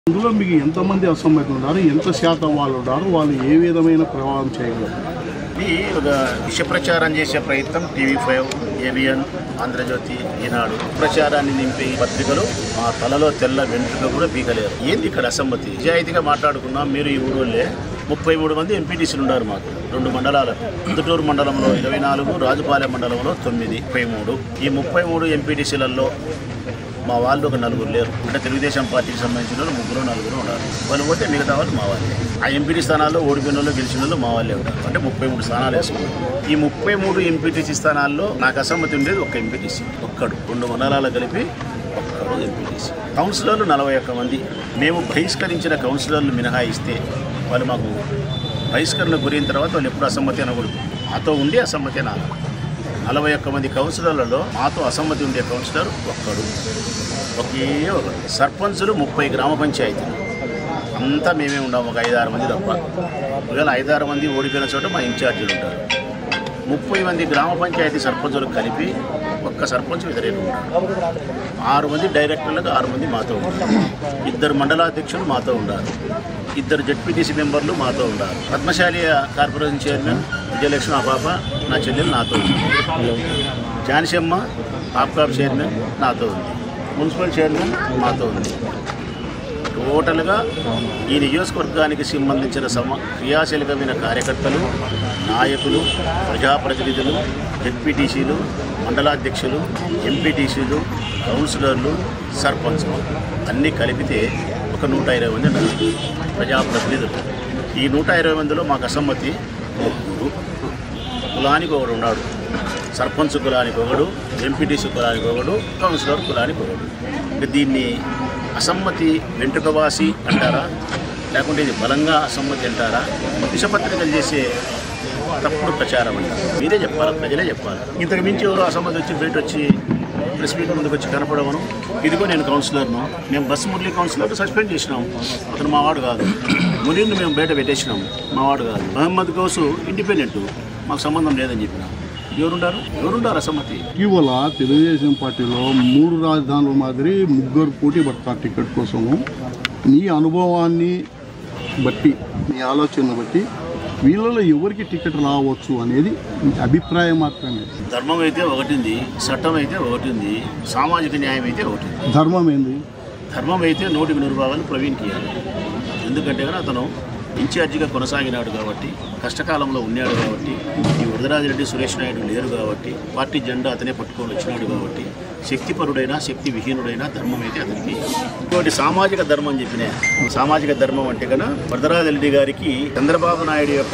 అందులో మీకు ఎంతమంది అసమ్మతి ఉన్నారు ఎంత శాతం వాళ్ళు ఉన్నారు వాళ్ళు ఏ విధమైన ప్రభావం చేయగలరు ఇది ఒక విష ప్రచారం చేసే ప్రయత్నం TV five ABN Andhra Jyothi Eenadu ప్రచారాన్ని నింపే ఈ పత్రికలు మా తలలో తెల్ల వెంట్రుక కూడా పీకలేరు ఏంది ఇక్కడ అసమ్మతి నిజాయితీగా మాట్లాడుకున్నాం మీరు ఈ ఊరోళ్ళే ముప్పై మూడు మంది ఎంపీటీసీలు ఉన్నారు మాకు రెండు మండలాలు పుదుటూరు మండలంలో ఇరవై నాలుగు రాజుపాలెం మండలంలో తొమ్మిది ముప్పై మూడు ఈ ముప్పై మూడు ఎంపీటీసీలలో మా వాళ్ళు ఒక నలుగురు లేరు అంటే తెలుగుదేశం పార్టీకి సంబంధించిన వాళ్ళు ముగ్గురు నలుగురు ఉన్నారు వాళ్ళు పోతే మిగతా వాళ్ళు మా వాళ్ళే ఆ ఎంపీటీ స్థానాల్లో ఓడిపోయిన వాళ్ళు గెలిచిన వాళ్ళు మా వాళ్ళే ఉంటారు అంటే ముప్పై మూడు స్థానాలు వేసుకున్నారు ఈ ముప్పై మూడు ఎంపీటీసీ స్థానాల్లో నాకు అసమ్మతి ఉండేది ఒక్క ఎంపీటీసీ ఒక్కడు రెండు మండలాలు కలిపి ఒక్కడు ఎంపీటీసీ కౌన్సిలర్లు నలభై ఒక్క మంది మేము బహిష్కరించిన కౌన్సిలర్లు మినహాయిస్తే వాళ్ళు మాకు బహిష్కరణ గురైన తర్వాత వాళ్ళు ఎప్పుడు అసమ్మతి అనకూడదు మాతో ఉండి అసమ్మతి అనాలి నలభై ఒక్క మంది కౌన్సిలర్లలో మాతో అసమ్మతి ఉండే కౌన్సిలర్ ఒక్కడు ఒకే ఒకడు సర్పంచులు ముప్పై గ్రామ పంచాయతీలు అంతా మేమే ఉన్నాం ఒక ఐదారు మంది తప్ప ఒకవేళ ఐదారు మంది ఓడిపోయిన చోట మా ఇన్ఛార్జీలు ఉంటారు ముప్పై మంది గ్రామ పంచాయతీ సర్పంచులు కలిపి ఒక్క సర్పంచ్ వ్యతిరేకం ఉంటారు ఆరు మంది డైరెక్టర్లకు ఆరు మంది మాతో ఉంటారు ఇద్దరు మండలాధ్యక్షులు మాతో ఉండాలి ఇద్దరు జడ్పీటీసీ మెంబర్లు మాతో ఉండాలి పద్మశాలి కార్పొరేషన్ చైర్మన్ విజయలక్ష్మి ఆ పాప నా చెల్లెలు నాతో ఉంది జాన్సమ్మ ఆప్కాబ్ చైర్మన్ నాతో ఉంది మున్సిపల్ చైర్మన్ మాతో ఉంది టోటల్గా ఈ నియోజకవర్గానికి సంబంధించిన సమ క్రియాశీలకమైన కార్యకర్తలు నాయకులు ప్రజాప్రతినిధులు జెడ్పీటీసీలు మండలాధ్యక్షులు ఎంపీటీసీలు కౌన్సిలర్లు సర్పంచ్లు అన్నీ కలిపితే ఒక నూట ఇరవై మంది ఉన్నారు ప్రజాప్రతినిధులు ఈ నూట ఇరవై మందిలో మాకు అసమ్మతి ముగ్గురు కులానికి ఒకడు ఉన్నాడు సర్పంచ్ కులానికి ఒకడు ఎంపీటీసీ కులానికి ఒకడు కౌన్సిలర్ కులానికి ఒకడు ఇక దీన్ని అసమ్మతి వెంట్రుకవాసి అంటారా లేకుంటే ఇది బలంగా అసమ్మతి అంటారా విషపత్రికలు చేసే తప్పుడు ప్రచారం అంటారు మీరే చెప్పాలి ప్రజలే చెప్పాలి ఇంతకు మించి ఎవరో అసమ్మతి వచ్చి బయట వచ్చి ప్రెస్ మీట్ ముందుకు వచ్చి కనపడవను ఇదిగో నేను కౌన్సిలర్ను మేము బస్సు మురళి కౌన్సిలర్ సస్పెండ్ చేసినాం అతను మావాడు కాదు మురళిని మేము బయట పెట్టేసినాం మావాడు కాదు మహమ్మద్ గౌసు ఇండిపెండెంట్ మాకు సంబంధం లేదని చెప్పినాం ఎవరుండారు ఎవరుండారు అసమ్మతి ఇటీవల తెలుగుదేశం పార్టీలో మూడు రాజధానుల మాదిరి ముగ్గురు పోటీ పడతారు టికెట్ కోసము నీ అనుభవాన్ని బట్టి నీ ఆలోచన బట్టి వీళ్ళలో ఎవరికి టికెట్ రావచ్చు అనేది మీ అభిప్రాయం మాత్రమే ధర్మం అయితే ఒకటింది చట్టం అయితే ఒకటింది సామాజిక న్యాయం అయితే ఒకటి ధర్మం ఏంది ధర్మం అయితే నూటికి నూరు భాగాలు ప్రవీణ్కి ఇవ్వాలి ఎందుకంటే కానీ అతను ఇన్ఛార్జిగా కొనసాగినాడు కాబట్టి కష్టకాలంలో ఉన్నాడు కాబట్టి ఈ వరదరాజిరెడ్డి సురేష్ నాయుడు లేరు కాబట్టి పార్టీ జెండా అతనే పట్టుకొని వచ్చినాడు కాబట్టి శక్తిపరుడైనా శక్తి విహీనుడైనా ధర్మం అయితే అతనికి ఇంకోటి సామాజిక ధర్మం చెప్పిన సామాజిక ధర్మం అంటే కనుక వరదరాజిరెడ్డి గారికి చంద్రబాబు నాయుడు యొక్క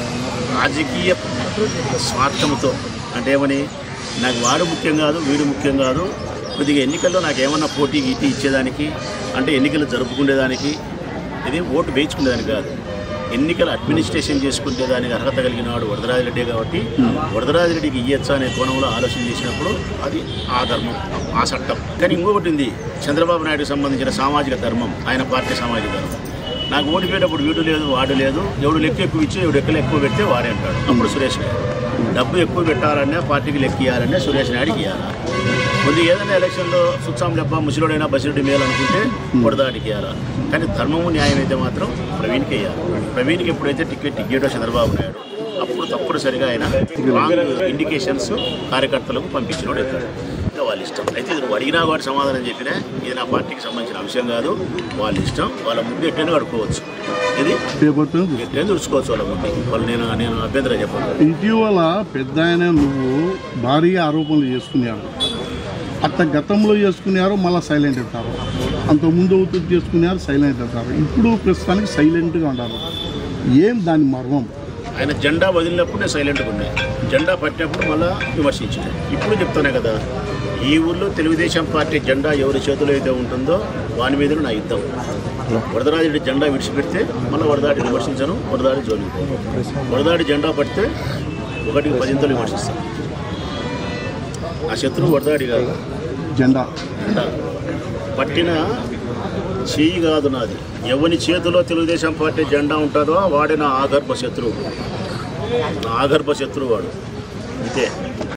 రాజకీయ స్వార్థంతో అంటే ఏమని నాకు వాడు ముఖ్యం కాదు వీడు ముఖ్యం కాదు కొద్దిగా ఎన్నికల్లో నాకు ఏమన్నా పోటీ గీటీ ఇచ్చేదానికి అంటే ఎన్నికలు జరుపుకునేదానికి ఇది ఓటు వేయించుకునేదానికి కాదు ఎన్నికల అడ్మినిస్ట్రేషన్ చేసుకునే దానికి అర్హత కలిగిన వాడు వరదరాజిరెడ్డి కాబట్టి వరదరాజిరెడ్డికి ఇయ్యచ్చా అనే కోణంలో ఆలోచన చేసినప్పుడు అది ఆ ధర్మం ఆ చట్టం కానీ ఇంకొకటి ఉంది చంద్రబాబు నాయుడుకి సంబంధించిన సామాజిక ధర్మం ఆయన పార్టీ సామాజిక ధర్మం నాకు ఓడిపోయేటప్పుడు వీడు లేదు వాడు లేదు ఎవడు లెక్క ఎక్కువ ఇచ్చి ఎవడు ఎక్కలు ఎక్కువ పెడితే వాడే అంటాడు అప్పుడు సురేష్ నాయుడు డబ్బు ఎక్కువ పెట్టాలన్నా పార్టీకి లెక్క ఇవ్వాలన్నా సురేష్ నాయుడుకి ఇవ్వాలా కొద్ది ఏదైనా ఎలక్షన్లో సుత్సాం దెబ్బ ముసలుడైనా బసిరెడ్డి మేలు అనుకుంటే కొడదాటికి ఇవ్వాలా కానీ ధర్మము న్యాయం అయితే మాత్రం ప్రవీణ్కి ఇవ్వాలి ప్రవీణ్కి ఎప్పుడైతే టికెట్ ఇయ్యాడో చంద్రబాబు నాయుడు అప్పుడు తప్పనిసరిగా ఆయన రాంగ్ ఇండికేషన్స్ కార్యకర్తలకు పంపించినోడు అవుతాడు ఇంకా వాళ్ళ ఇష్టం అయితే ఇది నువ్వు అడిగినా వాడు సమాధానం చెప్పినా ఇది నా పార్టీకి సంబంధించిన అంశం కాదు వాళ్ళ ఇష్టం వాళ్ళ ముందు ఎట్టైనా కడుక్కోవచ్చు ఇది పేపర్తో ఎట్టైనా తుడుచుకోవచ్చు వాళ్ళ ముందు వాళ్ళు నేను నేను అభ్యంతరం చెప్పను ఇటీవల పెద్ద ఆయన నువ్వు భారీగా ఆరోపణలు చేసుకున్నారు అట్ట గతంలో చేసుకున్నారు మళ్ళీ సైలెంట్ అవుతారు అంతకుముందు అవుతుంది చేసుకున్నారు సైలెంట్ అవుతారు ఇప్పుడు ప్రస్తుతానికి సైలెంట్గా ఉంటారు ఏం దాని మర్మం ఆయన జెండా వదిలినప్పుడు నేను సైలెంట్గా ఉన్నాయి జెండా పట్టినప్పుడు మళ్ళీ విమర్శించాను ఇప్పుడు చెప్తానే కదా ఈ ఊళ్ళో తెలుగుదేశం పార్టీ జెండా ఎవరి చేతిలో అయితే ఉంటుందో వాని మీద నా యుద్ధం వరదరాజుడి జెండా విడిచిపెడితే మళ్ళీ వరదాడి విమర్శించను వరదాడి జోలికి పోను. వరదాడి జెండా పడితే ఒకటికి పదింతలు విమర్శిస్తాను ఆ శత్రువు వరదాడి కాదు జెండా జెండా పట్టిన చెయ్యి కాదు నాది ఎవని చేతిలో తెలుగుదేశం పార్టీ జెండా ఉంటుందో వాడే నా ఆగర్భ శత్రువు నా ఆగర్భ శత్రువు వాడు అంతే